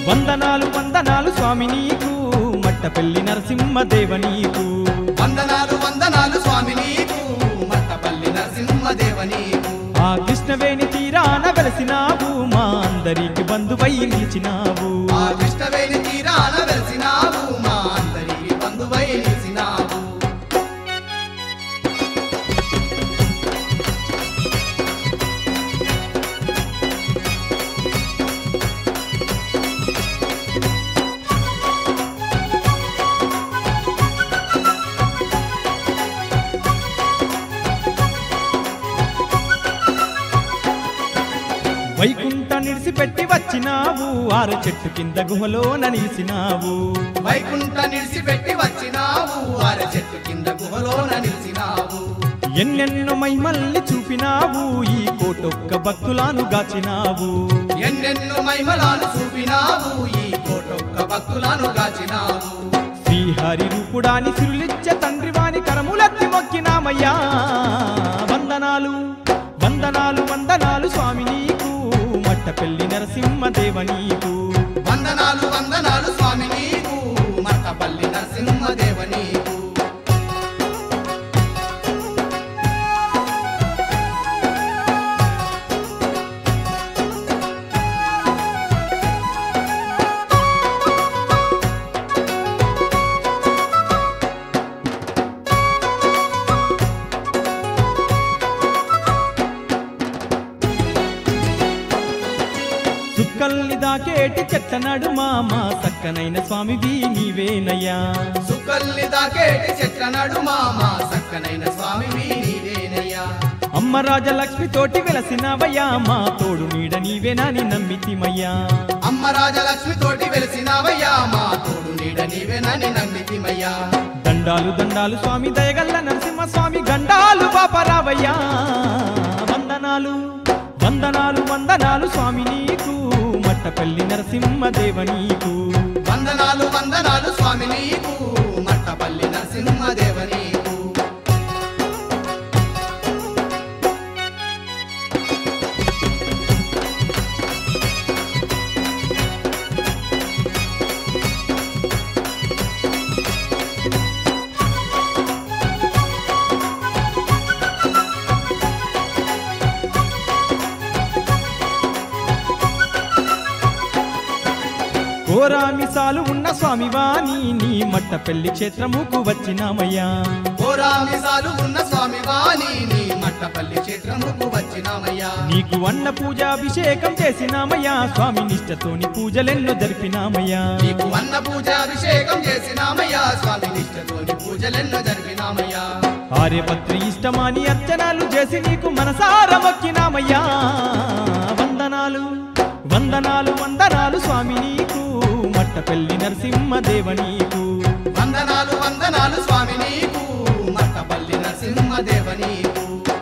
వందనాలు వందనాలు స్వామి నీకు మట్టపల్లి నరసింహదేవ నీకు వందనాలు వందనాలు స్వామి నీకు మట్టపల్లి నరసింహదేవ నీకు ఆ కృష్ణవేణి తీరాన వెలసినావు మా అందరికి బంధువై నిలిచినావు ఆ కృష్ణవేణి తీరాన వెలిసినావు మా అందరికి బంధువై నిలిసినావు వైకుంఠ నిడిసిపెట్టి వచ్చినావు ఆరు చెట్టు కింద గుహలోన నిలిచినావు వైకుంఠ నిలిచిపెట్టి వచ్చినావు అర చెట్టు కింద గుహలోన నిలిచినావు ఎన్నెన్నో మైమల్ని చూపినావు ఈ కోటొక్క భక్తులను గాచినావు ఎన్నెన్నో మహిమలాను చూపినావు ఈ కోటొక్క భక్తులను గాచినావు శ్రీహరి రూపుడాని సిరులిచ్చే తండ్రి వాని కరములెత్తి మొక్కినామయ్యా వందనాలు వందనాలు వందనాలు స్వామి నీకు మట్టపల్లి నరసింహదేవ నీకు వందనాలు వందనాలు స్వామి నీకు మట్టపల్లి నరసింహదేవ నీకు చుక్కల్ని దాకేటి చెట్ట నడుమా మా సక్కనైన స్వామివి నీవేనయ్యా సుకల్ని దాకేటి చెట్ల నడుమా మా సక్కనైన స్వామి నీవేనయ్యా అమ్మ రాజలక్ష్మి తోటి వెలసినవయ్యా మా తోడు నీడ నీవేనని నమ్మితిమయ్యా అమ్మ రాజలక్ష్మి తోటి వెలిసినావయ్యా మా తోడు నీడ నీవేనని నమ్మితిమయ్యా దండాలు దండాలు స్వామి దయగల్ల నరసింహ స్వామి గండాలు పాపరావయ్యా వందనాలు వందనాలు వందనాలు స్వామి నీకు మట్టపల్లి నరసింహదేవ నీకు వందనాలు వందనాలు స్వామి నీకు మట్టపల్లి నరసింహదేవ నీకు కోరామిసాలు ఉన్న స్వామివాని నీ మట్టపల్లి క్షేత్రముకు వచ్చినామయ్యా ఓరామిసాలు ఉన్న స్వామి వాణి నీ మట్టపల్లి క్షేత్రముకు వచ్చినామయ్యా నీకు అన్న పూజాభిషేకం చేసినామయ్యా స్వామి నిష్టతోని పూజలెన్నో జరిపినామయ్యా నీకు అన్న పూజాభిషేకం చేసినామయ్యా స్వామి నిష్టతోని పూజలెన్నో జరిపినామయ్యా ఆర్యపత్రి ఇష్టమాని అర్చనలు చేసి నీకు మనసార మొక్కినామయ్యా వందనాలు వందనాలు వందనాలు స్వామి నీకు మట్టపల్లి నరసింహదేవ నీకు వందనాలు వందనాలు స్వామి నీకు మట్టపల్లి నరసింహదేవ నీకు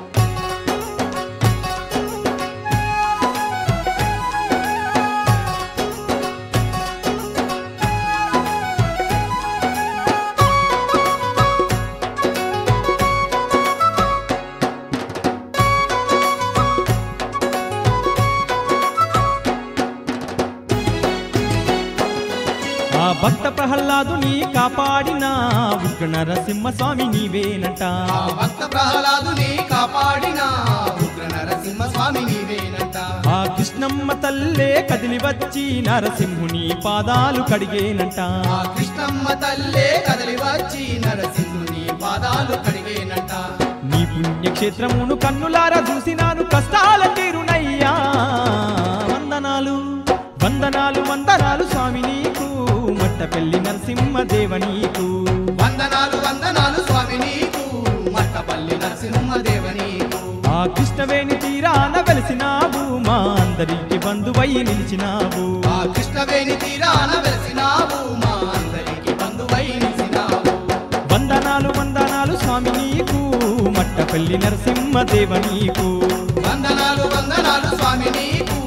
ఆ భక్త ప్రహ్లాదుని కాపాడిన ఉగ్ర నరసింహ స్వామి నీవేనట ఆ భక్త ప్రహ్లాదుని కాపాడిన ఉగ్ర నరసింహ స్వామి నీవేనంట ఆ కృష్ణమ్మ తల్లే కదిలి వచ్చి నరసింహుని పాదాలు కడిగేనంట ఆ కృష్ణమ్మ తల్లే కదలి వచ్చి నరసింహుని పాదాలు కడిగేనంట నీ పుణ్యక్షేత్రమును కన్నులారా చూసినాను కష్టాల తీరునయ్యా వందనాలు వందనాలు వందనాలు స్వామి నీకు మట్టపల్లి నరసింహదేవ నీకు వందనాలు వందనాలు స్వామి నీకు మట్టపల్లి నరసింహదేవ నీకు ఆ కృష్ణవేణి తీరాన వెలిసినావు మా అందరికి బంధువై నిలిచినావు ఆ కృష్ణవేణి తీరాన వెలిసినావు మా అందరికి బంధువై నిలిసినావు వందనాలు వందనాలు స్వామి నీకు మట్టపల్లి నరసింహదేవ నీకు వందనాలు వందనాలు స్వామి నీకు